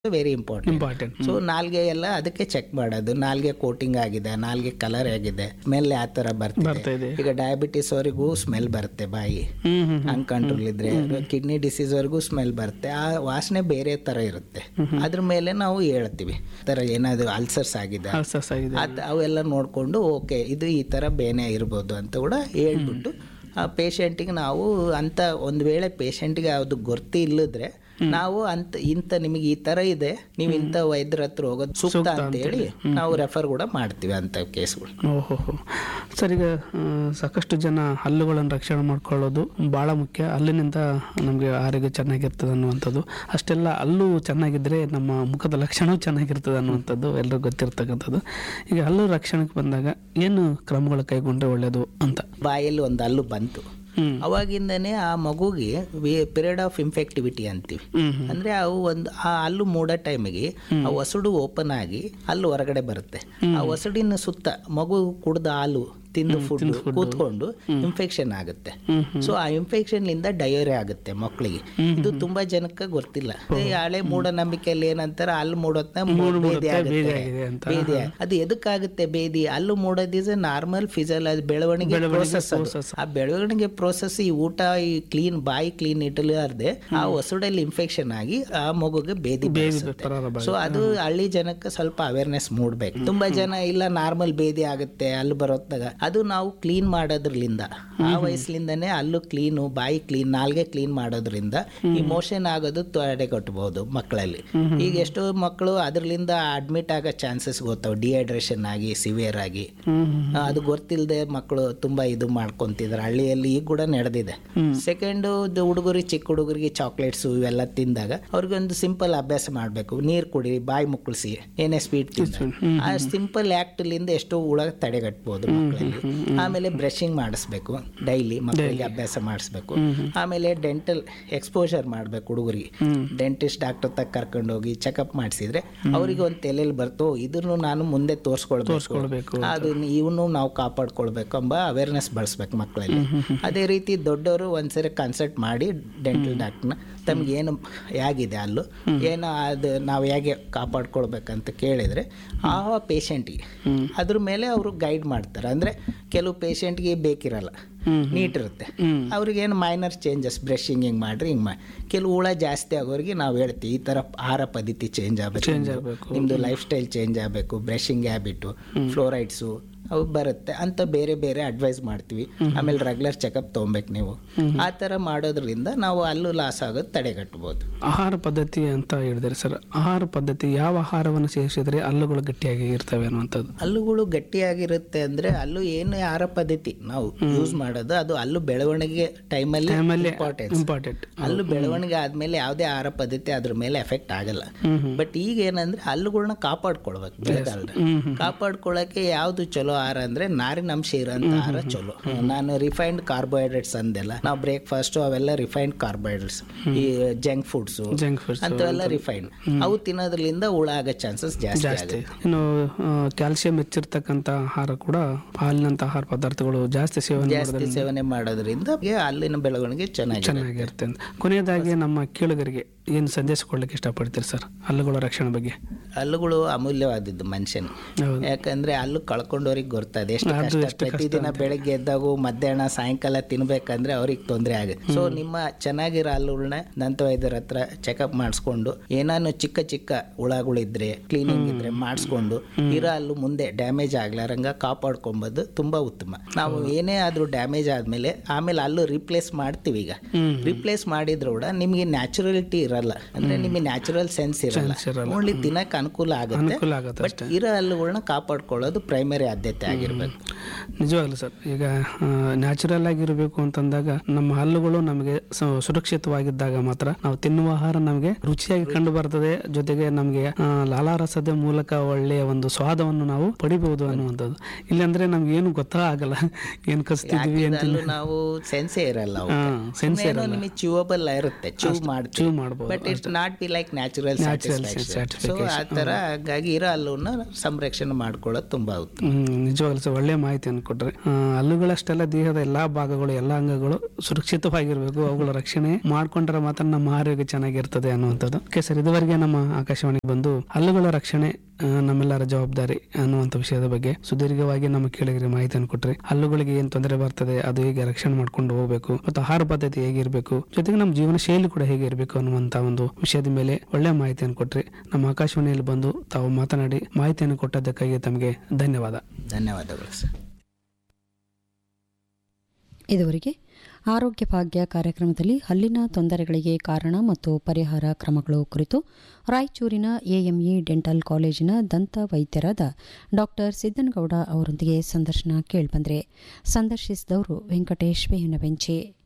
Very important important so ನಾಲ್ಗೆ ಎಲ್ಲ ಅದಕ್ಕೆ ಚೆಕ್ ಮಾಡೋದು ನಾಲ್ಗೆ ಕೋಟಿಂಗ್ ಆಗಿದೆ ನಾಲ್ಗೆ ಕಲರ್ ಆಗಿದೆ ಸ್ಮೆಲ್ ಯಾವ ತರ ಬರ್ತಾ ಬರ್ತಿದೆ ಇದೆ ಈಗ ಡಯಾಬಿಟಿಸ್ ಅವರಿಗೂ ಸ್ಮೆಲ್ ಬರುತ್ತೆ ಬಾಯಿ ಹ್ಮ್ ಹ್ಮ್ ಅನ್ಕಂಟ್ರೋಲ್ ಇದ್ರೆ ಕಿಡ್ನಿ ಡಿಸೀಸ್ ವರೆಗೂ ಸ್ಮೆಲ್ ಬರುತ್ತೆ ಆ ವಾಸನೆ ಬೇರೆ ತರ ಇರುತ್ತೆ ಅದ್ರ ಮೇಲೆ ನಾವು ಹೇಳ್ತೀವಿ ಈ ತರ ಏನಾದ್ರು ಅಲ್ಸರ್ಸ್ ಆಗಿದೆ ಅಲ್ಸಸ್ ಆಗಿದೆ ಅದ್ ಅವೆಲ್ಲ ನೋಡಿಕೊಂಡು ಓಕೆ ಇದು ಈ ಥರ ಬೇನೆ ಇರ್ಬೋದು ಅಂತ ಕೂಡ ಹೇಳ್ಬಿಟ್ಟು ಆ ಪೇಷಂಟಿಗೆ ನಾವು ಅಂತ ಒಂದು ವೇಳೆ ಪೇಷಂಟಿಗೆ ಯಾವುದು ಗೊತ್ತಿ ಇಲ್ಲದ್ರೆ ನಾವು ಅಂತ ಇಂಥ ನಿಮಗೆ ಈ ಥರ ಇದೆ ನೀವು ಇಂಥ ವೈದ್ಯರ ಹತ್ರ ಹೋಗೋದು ಸೂಕ್ತ ಅಂತ ಹೇಳಿ ನಾವು ರೆಫರ್ ಕೂಡ ಮಾಡ್ತೀವಿ ಅಂತ ಕೇಸ್ಗಳು ಓಹೋ ಸರ್ ಈಗ ಆ, ಸಾಕಷ್ಟು ಜನ ಹಲ್ಲುಗಳನ್ನು ರಕ್ಷಣೆ ಮಾಡ್ಕೊಳ್ಳೋದು ಭಾಳ ಮುಖ್ಯ ಹಲ್ಲಿನಿಂದ ನಮಗೆ ಆರೋಗ್ಯ ಚೆನ್ನಾಗಿರ್ತದೆ ಅನ್ನುವಂಥದ್ದು ಅಷ್ಟೆಲ್ಲ ಹಲ್ಲು ಚೆನ್ನಾಗಿದ್ದರೆ ನಮ್ಮ ಮುಖದ ಲಕ್ಷಣವೂ ಚೆನ್ನಾಗಿರ್ತದೆ ಅನ್ನುವಂಥದ್ದು ಎಲ್ಲರಿಗೂ ಗೊತ್ತಿರ್ತಕ್ಕಂಥದ್ದು ಈಗ ಹಲ್ಲು ರಕ್ಷಣೆಗೆ ಬಂದಾಗ ಏನು ಕ್ರಮಗಳು ಕೈಗೊಂಡ್ರೆ ಒಳ್ಳೆಯದು ಅಂತ ಬಾಯಲ್ಲಿ ಒಂದು ಹಲ್ಲು ಬಂತು ಹ್ಮ್. ಅವಾಗಿಂದನೇ ಆ ಮಗುಗೆ ಪೀರಿಯಡ್ ಆಫ್ ಇನ್ಫೆಕ್ಟಿವಿಟಿ ಅಂತೀವಿ ಹ್ಮ್ ಹ್ಮ್. ಅಂದ್ರೆ ಅವು ಒಂದು ಆ ಹಲ್ಲು ಮೂಡೋ ಟೈಮಿಗೆ ಆ ಒಸಡು ಓಪನ್ ಆಗಿ ಹಲ್ಲು ಹೊರಗಡೆ ಬರುತ್ತೆ ಆ ಒಸಡಿನ ಸುತ್ತ ಮಗು ಕುಡ್ದ ಹಾಲು ತಿಂದು ಫುಡ್ ಕೂತ್ಕೊಂಡು ಇನ್ಫೆಕ್ಷನ್ ಆಗುತ್ತೆ ಹ್ಮ್ ಸೊ ಆ ಇನ್ಫೆಕ್ಷನ್ ಲಿಂದ ಡಯೋರಿ ಆಗುತ್ತೆ ಮಕ್ಕಳಿಗೆ ಇದು ತುಂಬಾ ಜನಕ್ಕೆ ಗೊತ್ತಿಲ್ಲ ಈ ಹಳೆ ಮೂಢನಂಬಿಕೆಯಲ್ಲಿ ಏನಂತಾರೆ ಹಲ್ಲು ಮೂಡೋತ್ನ ಬೇದಿ ಆಗುತ್ತೆ ಬೇದಿ ಆಗಿದೆ ಅಂತ. ಬೇದಿ ಆಗ್- ಅದು ಎದಕ್ಕಾಗುತ್ತೆ ಬೇದಿ ಹಲ್ಲು ಮೂಡೋದ್ ಇಸ್ ನಾರ್ಮಲ್ ಫಿಸಲ್ ಅದು ಬೆಳವಣಿಗೆ ಪ್ರೋಸೆಸ್ process. ಆ ಬೆಳವಣಿಗೆ ಪ್ರೋಸೆಸ್ ಈ ಊಟ ಈ ಕ್ಲೀನ್ ಬಾಯಿ ಕ್ಲೀನ್ ಇಟ್ಟಲಾರ್ದೆ ಆ ಹೊಸಡಲ್ಲಿ ಇನ್ಫೆಕ್ಷನ್ ಆಗಿ ಆ ಮಗುಗೆ ಬೇದಿ ಬೆಳೆಸುತ್ತೆ. ಪ್ರಾರಂಭ ಸೊ ಅದು ಹಳ್ಳಿ ಜನಕ್ಕೆ ಸ್ವಲ್ಪ ಅವೇರ್ನೆಸ್ ಮೂಡ್ಬೇಕು ತುಂಬಾ ಜನ ಇಲ್ಲ ನಾರ್ಮಲ್ ಬೇದಿ ಆಗುತ್ತೆ ಅಲ್ಲಿ ಬರೋತ್ತಾಗ ಅದು ನಾವು ಕ್ಲೀನ್ ಮಾಡೋದ್ರಲಿಂದ ಆ ವಯಸ್ಸಿನಿಂದನೇ ಅಲ್ಲು ಕ್ಲೀನು ಬಾಯಿ ಕ್ಲೀನ್ ನಾಲ್ಗೆ ಕ್ಲೀನ್ ಮಾಡೋದ್ರಿಂದ ಈ ಮೋಷನ್ ಆಗೋದು ತಡೆಗಟ್ಟಬಹುದು ಮಕ್ಕಳಲ್ಲಿ ಈಗ ಎಷ್ಟೋ ಮಕ್ಕಳು ಅದರಲ್ಲಿಂದ ಅಡ್ಮಿಟ್ ಆಗೋ ಚಾನ್ಸಸ್ ಗೊತ್ತಾವ ಡಿಹೈಡ್ರೇಷನ್ ಆಗಿ ಸಿವಿಯರ್ ಆಗಿ ಹ್ಮ್ ಹ್ಮ್. ಆ, ಅದು ಗೊತ್ತಿಲ್ಲದೆ ಮಕ್ಕಳು ತುಂಬಾ ಇದು ಮಾಡ್ಕೊಂತಿದ್ದಾರೆ ಹಳ್ಳಿಯಲ್ಲಿ ಈಗ ಕೂಡ ನಡೆದಿದೆ ಸೆಕೆಂಡ್ ಹುಡುಗರಿಗೆ ಚಿಕ್ಕ ಹುಡುಗರಿಗೆ ಚಾಕ್ಲೇಟ್ಸ್ ಇವೆಲ್ಲ ತಿಂದಾಗ ಅವ್ರಿಗೆ ಒಂದು ಸಿಂಪಲ್ ಅಭ್ಯಾಸ ಮಾಡಬೇಕು ನೀರು ಕುಡಿ ಬಾಯಿ ಮುಕ್ಕಳಿಸಿ ಏನೇ ಸ್ವೀಟ್ ತಿಂದ ಆ ಸಿಂಪಲ್ ಆಕ್ಟ್ ಲಿಂದ ಎಷ್ಟೋ ಹುಳ ತಡೆಗಟ್ಬೋದು ಮಕ್ಕಳಲ್ಲಿ ಆಮೇಲೆ ಬ್ರಷಿಂಗ್ ಮಾಡಿಸ್ಬೇಕು ಡೈಲಿ ಮಕ್ಕಳಿಗೆ ಅಭ್ಯಾಸ ಮಾಡಿಸ್ಬೇಕು ಆಮೇಲೆ ಡೆಂಟಲ್ ಎಕ್ಸ್ಪೋಜರ್ ಮಾಡ್ಬೇಕು ಹುಡುಗರಿಗೆ ಡೆಂಟಿಸ್ಟ್ ಡಾಕ್ಟರ್ ತಕ್ಕ ಕರ್ಕೊಂಡು ಹೋಗಿ ಚೆಕಪ್ ಮಾಡಿಸಿದ್ರೆ ಅವರಿಗೆ ಒಂದು ತಲೆಯಲ್ಲಿ ಬರ್ತೋ ಇದನ್ನು ನಾನು ಮುಂದೆ ತೋರಿಸ್ಕೊಳ್ಬೇಕು ತೋರಿಸ್ಕೊಳ್ಬೇಕು ಅದು ಇವನು ನಾವು ಕಾಪಾಡ್ಕೊಳ್ಬೇಕು ಎಂಬ ಅವೇರ್ನೆಸ್ ಬಳಸ್ಬೇಕು ಮಕ್ಕಳಲ್ಲಿ ಅದೇ ರೀತಿ ದೊಡ್ಡವರು ಒಂದ್ಸರಿ ಕನ್ಸಲ್ಟ್ ಮಾಡಿ ಡೆಂಟಲ್ ಡಾಕ್ಟರ್ನ ತಮ್ಗೆ ಏನು ಹೇಗಿದೆ ಅಲ್ಲೂ ಏನು ಅದು ನಾವು ಹೇಗೆ ಕಾಪಾಡ್ಕೊಳ್ಬೇಕಂತ ಕೇಳಿದರೆ ಆ ಪೇಷಂಟಿಗೆ ಅದ್ರ ಮೇಲೆ ಅವರು ಗೈಡ್ ಮಾಡ್ತಾರೆ ಅಂದರೆ ಕೆಲವು ಪೇಷಂಟ್ಗೆ ಬೇಕಿರಲ್ಲ ನೀಟ್ ಇರುತ್ತೆ ಅವ್ರಿಗೇನು ಮೈನರ್ ಚೇಂಜಸ್ ಬ್ರಷಿಂಗ್ ಹಿಂಗೆ ಮಾಡ್ರಿ ಹಿಂಗೆ ಮಾಡಿ ಕೆಲವು ಹುಳ ಜಾಸ್ತಿ ಆಗೋರಿಗೆ ನಾವು ಹೇಳ್ತೀವಿ ಈ ಥರ ಆಹಾರ ಪದ್ಧತಿ ಚೇಂಜ್ ಆಗಬೇಕು ಆಗ್ಬೇಕು. ನಿಮ್ಮದು ಲೈಫ್ ಸ್ಟೈಲ್ ಚೇಂಜ್ ಆಗಬೇಕು ಬ್ರಷಿಂಗ್ ಹ್ಯಾಬಿಟು ಫ್ಲೋರೈಡ್ಸು ಅವು ಬರುತ್ತೆ ಅಂತ ಬೇರೆ ಬೇರೆ ಅಡ್ವೈಸ್ ಮಾಡ್ತೀವಿ ಆಮೇಲೆ ರೆಗ್ಯುಲರ್ ಚೆಕಪ್ ತೊಗೊಬೇಕು ನೀವು ಆ ಥರ ಮಾಡೋದ್ರಿಂದ ನಾವು ಅಲ್ಲೂ ಲಾಸ್ ಆಗೋದು ತಡೆಗಟ್ಬೋದು ಆಹಾರ ಪದ್ಧತಿ ಅಂತ ಹೇಳಿದ್ರೆ ಸರ್ ಆಹಾರ ಪದ್ಧತಿ ಯಾವ ಆಹಾರವನ್ನು ಸೇವಿಸಿದ್ರೆ ಹಲ್ಲುಗಳು ಗಟ್ಟಿಯಾಗಿ ಇರ್ತವೆ ಅನ್ನುವಂಥದ್ದು ಹಲ್ಲುಗಳು ಗಟ್ಟಿಯಾಗಿರುತ್ತೆ ಅಂದರೆ ಅಲ್ಲೂ ಏನು ಆಹಾರ ಪದ್ಧತಿ ನಾವು ಯೂಸ್ ಮಾಡೋದು ಅದು ಅಲ್ಲೂ ಬೆಳವಣಿಗೆ ಟೈಮಲ್ಲಿ ಟೈಮಲ್ಲಿ ಇಂಪಾರ್ಟೆನ್ಸ್ ಇಂಪಾರ್ಟೆಂಟ್ ಹಲ್ಲು ಬೆಳವಣಿಗೆ ಆದ್ಮೇಲೆ ಯಾವುದೇ ಆಹಾರ ಪದ್ಧತಿ ಅದ್ರ ಮೇಲೆ ಎಫೆಕ್ಟ್ ಆಗಲ್ಲ ಬಟ್ ಈಗ ಏನಂದ್ರೆ ಹಲ್ಲುಗಳನ್ನ ಕಾಪಾಡ್ಕೊಳ್ಬೇಕು ಬೆಳೆದಲ್ರೆ ಕಾಪಾಡ್ಕೊಳ್ಳೋಕೆ ಯಾವ್ದು ಚಲೋ ಆಹಾರ ಅಂದ್ರೆ ನಾರಿನ ಅಂಶ ಇರೋಂಥ ಆಹಾರ ಚಲೋ ನಾನು ರಿಫೈನ್ಡ್ ಕಾರ್ಬೋಹೈಡ್ರೇಟ್ಸ್ ಅಂದೆಲ್ಲ ನಾವು ಬ್ರೇಕ್ಫಾಸ್ಟ್ ಅವೆಲ್ಲ ರಿಫೈನ್ಡ್ ಕಾರ್ಬೋಹೈಡ್ರೇಟ್ಸ್ ಈ ಜಂಕ್ ಫುಡ್ಸು ಜಂಕ್ ಫುಡ್ಸ್ ಅಂತವೆಲ್ಲ ರಿಫೈನ್ಡ್ ಅವು ತಿನ್ನೋದ್ರಿಂದ ಹುಳ ಆಗೋ ಚಾನ್ಸಸ್ ಜಾಸ್ತಿ ಜಾಸ್ತಿ ಆಗುತ್ತೆ ಇನ್ನು ಕ್ಯಾಲ್ಸಿಯಂ ಹೆಚ್ಚಿರ್ತಕ್ಕಂಥ ಆಹಾರ ಕೂಡ ಹಾಲಿನಂಥ ಆಹಾರ ಪದಾರ್ಥಗಳು ಜಾಸ್ತಿ ಸೇವನೆ ಜಾಸ್ತಿ ಸೇವನೆ ಮಾಡೋದ್ರಿಂದ ಹಲ್ಲಿನ ಬೆಳವಣಿಗೆ ಚೆನ್ನಾಗಿ ಚೆನ್ನಾಗಿರುತ್ತೆ ಅಂತ ಕೊನೆಯದಾಗಿ ನಮ್ಮ ಕೇಳುಗರಿಗೆ ಏನು ಸಂದೇಶ ಕೊಡ್ಲಿಕ್ಕೆ ಇಷ್ಟಪಡ್ತೀರಿ ಸರ್ ಹಲ್ಲುಗಳ ರಕ್ಷಣೆ ಬಗ್ಗೆ ಹಲ್ಲುಗಳು ಅಮೂಲ್ಯವಾದದ್ದು ಮನುಷ್ಯನ ಹೌದು ಯಾಕಂದ್ರೆ ಹಲ್ಲು ಕಳ್ಕೊಂಡವ್ರಿಗೆ ಗೊತ್ತದೆ ಎಷ್ಟು ಕಷ್ಟ ಪ್ರತಿದಿನ ಬೆಳಗ್ಗೆ ಎದ್ದಾಗೂ ಮಧ್ಯಾಹ್ನ ಸಾಯಂಕಾಲ ತಿನ್ಬೇಕಂದ್ರೆ ಅವ್ರಿಗೆ ತೊಂದರೆ ಆಗುತ್ತೆ ಸೊ ನಿಮ್ಮ ಚೆನ್ನಾಗಿರೋ ಹಲ್ಲುಗಳನ್ನ ದಂತ ವೈದ್ಯರ ಹತ್ರ ಚೆಕಪ್ ಮಾಡಿಸ್ಕೊಂಡು ಏನಾನು ಚಿಕ್ಕ ಚಿಕ್ಕ ಹುಳಗಳಿದ್ರೆ ಕ್ಲೀನಿಂಗ್ ಇದ್ರೆ ಮಾಡಿಸ್ಕೊಂಡು ಇರೋ ಹಲ್ಲು ಮುಂದೆ ಡ್ಯಾಮೇಜ್ ಆಗ್ಲಾರಂಗ ಕಾಪಾಡ್ಕೊಂಬೋದು ತುಂಬಾ ಉತ್ತಮ ನಾವು ಏನೇ ಆದ್ರೂ ಡ್ಯಾಮೇಜ್ ಆದ್ಮೇಲೆ ಆಮೇಲೆ ಹಲ್ಲು ರಿಪ್ಲೇಸ್ ಮಾಡ್ತೀವಿ ಈಗ ರಿಪ್ಲೇಸ್ ಮಾಡಿದ್ರು ಕೂಡ ನಿಮಗೆ ನ್ಯಾಚುರಲಿಟಿ ಇರಲ್ಲ ಅಂದ್ರೆ ನಿಮಗೆ ನ್ಯಾಚುರಲ್ ಸೆನ್ಸ್ ಇರಲ್ಲ ಇರಲ್ಲ. ಓನ್ಲಿ ತಿನ್ನಕ್ಕೆ ಅನುಕೂಲ ಆಗುತ್ತೆ ಅನುಕೂಲ ಆಗುತ್ತೆ ಬಟ್ ಇರೋ ಹಲ್ಲುಗಳನ್ನ ಕಾಪಾಡ್ಕೊಳ್ಳೋದು ಪ್ರೈಮರಿ ಆದ್ಯತೆ ಆಗಿರ್ಬೇಕು ನಿಜವಾಗ್ಲು ಸರ್ ಈಗ ನ್ಯಾಚುರಲ್ ಆಗಿರಬೇಕು ಅಂತಂದಾಗ ನಮ್ಮ ಹಲ್ಲುಗಳು ನಮಗೆ ಸು- ಸುರಕ್ಷಿತವಾಗಿದ್ದಾಗ ಮಾತ್ರ ನಾವು ತಿನ್ನುವ ಆಹಾರ ನಮಗೆ ರುಚಿಯಾಗಿ ಕಂಡು ಬರ್ತದೆ ಜೊತೆಗೆ ನಮಗೆ ಆ, ಲಾಲಾರಸದ ಮೂಲಕ ಒಳ್ಳೆಯ ಒಂದು ಸ್ವಾದವನ್ನು ನಾವು ಪಡಿಬಹುದು ಅನ್ನುವಂಥದ್ದು ಇಲ್ಲಾಂದ್ರೆ ನಮ್ಗೆ ಏನು ಗೊತ್ತಾ ಆಗಲ್ಲ ಏನ್ ಕಸ್ತಿದ್ವಿ ಅಂತ ಅಲ್ಲೂ ನಾವು ಸೆನ್ಸೇ ಇರಲ್ಲ ಹಾ, sense ಏನೋ ನಿಮಗೆ ಚ್ಯೂವಬಲ್ ಇರುತ್ತೆ ಚೂ ಮಾಡ್ತೀವಿ ಚೂ ಮಾಡ್ಬೋದು ಮಾಡ್ಬೋದು but it not be like natural Natural so ಆ ಥರ ಹಾಗಾಗಿ ಇರೋ ಹಲ್ಲುನ ಸಂರಕ್ಷಣೆ ಮಾಡ್ಕೊಳ್ಳೋದು ತುಂಬಾ ಉತ್ತಮ ಹ್ಮ್, ನಿಜವಾಗ್ಲೂ ಸರ್ ಒಳ್ಳೆ ಮಾಹಿತಿಯನ್ನು ಕೊಟ್ರೆ ಆ, ಹಲ್ಲುಗಳಷ್ಟೆಲ್ಲ ದೇಹದ ಎಲ್ಲಾ ಭಾಗಗಳು ಎಲ್ಲಾ ಅಂಗಗಳು ಸುರಕ್ಷಿತವಾಗಿರ್ಬೇಕು ಅವುಗಳ ರಕ್ಷಣೆ ಮಾಡ್ಕೊಂಡ್ರೆ ಮಾತ್ರ ನಮ್ಮ ಆರೋಗ್ಯ ಚೆನ್ನಾಗಿರ್ತದೆ ಅನ್ನುವಂಥದ್ದು ಓಕೆ ಸರ್ ಇದುವರೆಗೆ ನಮ್ಮ ಆಕಾಶವಾಣಿಗೆ ಬಂದು ಹಲ್ಲುಗಳ ರಕ್ಷಣೆ ಆ, ನಮ್ಮೆಲ್ಲರ ಜವಾಬ್ದಾರಿ ಅನ್ನುವಂಥ ವಿಷಯದ ಬಗ್ಗೆ ಸುದೀರ್ಘವಾಗಿ ನಮ್ಮ ಕೇಳಿಗರಿಗೆ ಮಾಹಿತಿಯನ್ನು ಕೊಟ್ರಿ ಹಲ್ಲುಗಳಿಗೆ ಏನ್ ತೊಂದರೆ ಬರ್ತದೆ ಅದು ಹೇಗೆ ರಕ್ಷಣೆ ಮಾಡ್ಕೊಂಡು ಹೋಗ್ಬೇಕು ಮತ್ತು ಆಹಾರ ಪದ್ಧತಿ ಹೇಗಿರಬೇಕು ಜೊತೆಗೆ ನಮ್ಮ ಜೀವನ ಶೈಲಿ ಕೂಡ ಹೇಗಿರಬೇಕು ಅನ್ನುವಂಥ ಒಂದು ವಿಷಯದ ಮೇಲೆ ಒಳ್ಳೆ ಮಾಹಿತಿಯನ್ನು ಕೊಟ್ರಿ ನಮ್ಮ ಆಕಾಶವಾಣಿಯಲ್ಲಿ ಬಂದು ತಾವು ಮಾತನಾಡಿ ಮಾಹಿತಿಯನ್ನು ಕೊಟ್ಟದ್ದಕ್ಕಾಗಿ ತಮಗೆ ಧನ್ಯವಾದ ಧನ್ಯವಾದಗಳು ಸರ್ ಇದುವರೆಗೆ ಆರೋಗ್ಯ ಭಾಗ್ಯ ಕಾರ್ಯಕ್ರಮದಲ್ಲಿ ಹಲ್ಲಿನ ತೊಂದರೆಗಳಿಗೆ ಕಾರಣ ಮತ್ತು ಪರಿಹಾರ ಕ್ರಮಗಳು ಕುರಿತು ರಾಯಚೂರಿನ ಎಎಂಇ ಡೆಂಟಲ್ ಕಾಲೇಜಿನ ದಂತ ವೈದ್ಯರಾದ ಡಾಕ್ಟರ್ ಸಿದ್ದನಗೌಡ ಅವರೊಂದಿಗೆ ಸಂದರ್ಶನ ಕೇಳಿಬಂದ್ರೆ ಸಂದರ್ಶಿಸಿದವರು ವೆಂಕಟೇಶ್ ಬೇವಿನಬೆಂಚೆ